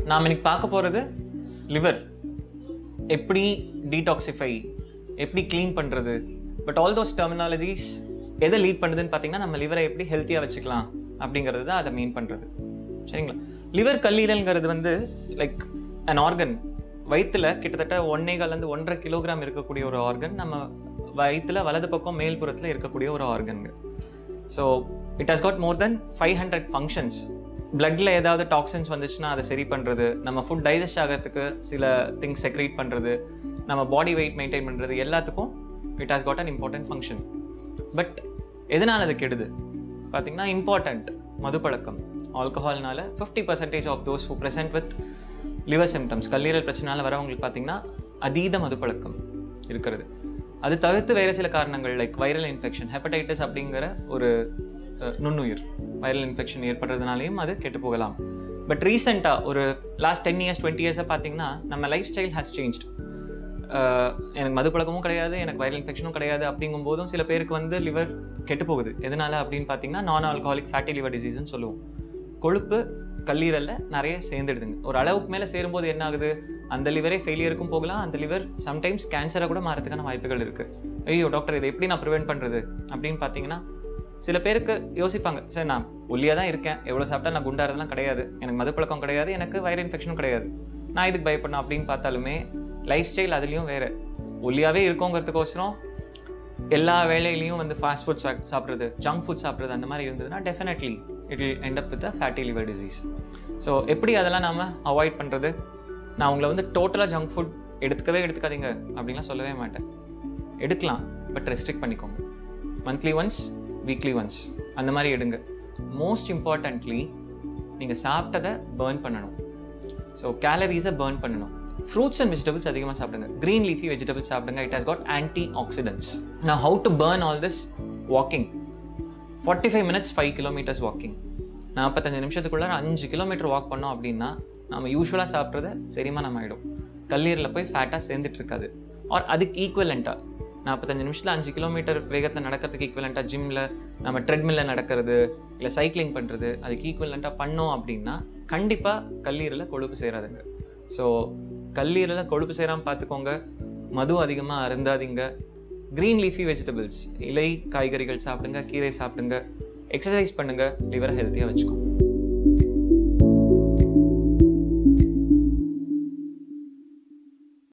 நாம் இன்னைக்கு பார்க்க போகிறது லிவர் எப்படி டீடாக்சிஃபை எப்படி க்ளீன் பண்ணுறது பட் ஆல் தோஸ் டெர்மினாலஜிஸ் எதை லீட் பண்ணுதுன்னு பார்த்தீங்கன்னா நம்ம லிவரை எப்படி ஹெல்த்தியாக வச்சுக்கலாம் அப்படிங்கிறது தான் அதை மீன் பண்ணுறது சரிங்களா லிவர் கல்லீரல்ங்கிறது வந்து லைக் அன் ஆர்கன் வயிற்றுல கிட்டத்தட்ட ஒன்னேகால்லேருந்து ஒன்றரை கிலோகிராம் இருக்கக்கூடிய ஒரு ஆர்கன் நம்ம வயிற்றுல வலது பக்கம் மேல்புறத்தில் இருக்கக்கூடிய ஒரு ஆர்கனுங்க so it has got more then five hundred functions பிளட்ல ஏதாவது டாக்ஸின்ஸ் வந்துச்சுன்னா அதை சரி பண்ணுறது நம்ம ஃபுட் டைஜஸ்ட் ஆகிறதுக்கு சில திங்ஸ் செக்ரேட் பண்ணுறது நம்ம பாடி வெயிட் மெயின்டைன் பண்ணுறது எல்லாத்துக்கும் it has got an important function but எதனால் அது கெடுது பார்த்தீங்கன்னா இம்பார்ட்டண்ட் மதுப்பழக்கம் ஆல்கஹால்னால fifty percentage of those who present with liver symptoms கல்லீரல் பிரச்சனால வரவங்களுக்கு பார்த்தீங்கன்னா அதீத மதுப்பழக்கம் இருக்கிறது அது தவிர்த்து வேறு சில காரணங்கள் லைக் வைரல் இன்ஃபெக்ஷன் ஹெப்படைட்டிஸ் அப்படிங்கிற ஒரு அஹ், நுண்ணுயிர் வைரல் இன்ஃபெக்ஷன் ஏற்படுறதுனாலையும் அது கெட்டு போகலாம் பட் ரீசெண்டாக ஒரு லாஸ்ட் டென் இயர்ஸ் டுவெண்ட்டி இயர்ஸாக பார்த்தீங்கன்னா நம்ம லைஃப் ஸ்டைல் ஹேஸ் சேஞ்ச்ட் எனக்கு மது பழக்கமும் கிடையாது எனக்கு வைரல் இன்ஃபெக்ஷனும் கிடையாது அப்படிங்கும் போதும் சில பேருக்கு வந்து லிவர் கெட்டு போகுது எதனால அப்படின்னு பார்த்தீங்கன்னா நான் ஆல்கஹாலிக் ஃபேட்டி லிவர் டிசீஸ்னு சொல்லுவோம் கொழுப்பு கல்லீரல்ல நிறைய சேர்ந்துடுதுங்க ஒரு அளவுக்கு மேலே சேரும்போது என்ன ஆகுது அந்த லிவரே ஃபெயிலியருக்கும் போகலாம் அந்த லிவர் சம்டைம்ஸ் கேன்சரை கூட மாறதுக்கான வாய்ப்புகள் இருக்கு ஐயோ டாக்டர் இதை எப்படி நான் ப்ரிவென்ட் பண்ணுறது அப்படின்னு பார்த்தீங்கன்னா சில பேருக்கு யோசிப்பாங்க சார் நான் ஒல்லியாக தான் இருக்கேன் எவ்வளோ சாப்பிட்டா நான் குண்டாகிறதுலாம் கிடையாது எனக்கு மது பழக்கம் கிடையாது எனக்கு வைரல் இன்ஃபெக்ஷனும் கிடையாது நான் இதுக்கு பயப்படணும் அப்படின்னு பார்த்தாலுமே லைஃப் ஸ்டைல் அதுலேயும் வேறு ஒல்லியாகவே இருக்கோங்கிறதுக்கோசரம் எல்லா வேலையிலையும் வந்து ஃபாஸ்ட் ஃபுட் சாப்பிட்றது ஜங்க் ஃபுட் சாப்பிட்றது அந்த மாதிரி இருந்ததுன்னா definitely it will end up with fatty liver disease so எப்படி அதெல்லாம் நாம அவாய்ட் பண்ணுறது நான் உங்களை வந்து டோட்டலாக ஜங்க் ஃபுட் எடுத்துக்கவே எடுத்துக்காதீங்க அப்படின்லாம் சொல்லவே மாட்டேன் எடுக்கலாம் பட் ரெஸ்ட்ரிக்ட் பண்ணிக்கோங்க மந்த்லி ஒன்ஸ் வீக்லி ஒன்ஸ் அந்த மாதிரி எடுங்க மோஸ்ட் இம்பார்ட்டன்ட்லி நீங்கள் சாப்பிட்டதை பேர்ன் பண்ணணும் ஸோ கேலரிஸை பேர்ன் பண்ணணும் ஃப்ரூட்ஸ் அண்ட் வெஜிடபிள்ஸ் அதிகமாக சாப்பிடுங்க க்ரீன் லீஃபி வெஜிடபிள்ஸ் சாப்பிடுங்க it has got antioxidants நான் how to burn all this walking forty five minutes five kilometres walking நாற்பத்தஞ்சு நிமிஷத்துக்குள்ள அஞ்சு கிலோமீட்டர் வாக் பண்ணோம் அப்படின்னா நம்ம யூஸ்வலாக சாப்பிட்றத செரிமானம் ஆகிடும் கல்லீரலில் போய் ஃபேட்டாக சேர்ந்துட்டு இருக்காது ஆர் அதுக்கு ஈக்குவலண்ட்டாக நாற்பத்தஞ்சு நிமிஷத்தில் அஞ்சு கிலோமீட்டர் வேகத்தில் நடக்கிறதுக்கு ஈக்குவலண்ட்டாக ஜிம்மில் நம்ம ட்ரெட்மில்லில் நடக்கிறது இல்லை சைக்கிளிங் பண்ணுறது அதுக்கு ஈக்குவலண்ட்டாக பண்ணோம் அப்படின்னா கண்டிப்பாக கல்லீரலில் கொழுப்பு சேராதுங்க ஸோ கல்லீரலில் கொழுப்பு சேராமல் பார்த்துக்கோங்க மது அதிகமாக அருந்தாதீங்க க்ரீன் லீஃபி வெஜிடபிள்ஸ் இலை காய்கறிகள் சாப்பிடுங்க கீரை சாப்பிடுங்க எக்ஸசைஸ் பண்ணுங்க லிவரை ஹெல்த்தியாக வச்சுக்கோங்க